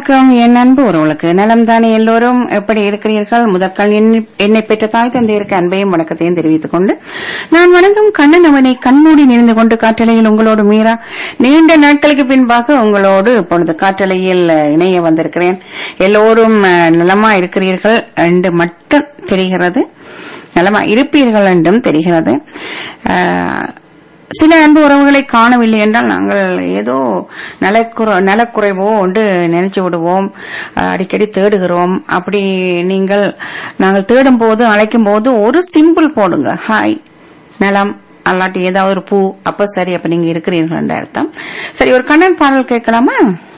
வணக்கம் என் அன்பு உறவுகளுக்கு நலம் தானே எல்லோரும் எப்படி இருக்கிறீர்கள் முதற்கண் என்னை- என்னை பெற்ற தாய் தந்தையருக்கு அன்பையும் வணக்கத்தையும் தெரிவித்துக் கொண்டு நான் வணங்கும் கண்ணன் அவனை கண்மூடி நினைந்து கொண்டு காற்றலையில் உங்களோடு மீறா நீண்ட நாட்களுக்கு பின்பாக உங்களோடு இப்பொழுது காற்றலையில் அஹ், இணைய வந்திருக்கிறேன் எல்லோரும் அஹ், நலமா இருக்கிறீர்கள் என்று மட்டும் தெரிகிறது நலமா இருப்பீர்கள் என்றும் தெரிகிறது அஹ், சில அன்பு உறவுகளை காணவில்லை என்றால் நாங்கள் ஏதோ நலக்குறை நலக்குறைவோ ஒன்று நினைச்சு விடுவோம் அஹ் அடிக்கடி தேடுகிறோம் அப்படி நீங்கள் நாங்கள் தேடும் போது அழைக்கும் போது ஒரு சிம்பிள் போடுங்க ஹாய் நலம் அல்லாட்டி ஏதாவது ஒரு பூ அப்ப சரி அப்ப நீங்க இருக்கிறீர்கள் என்ற அர்த்தம் சரி ஒரு கண்ணன் பாடல் கேட்கலாமா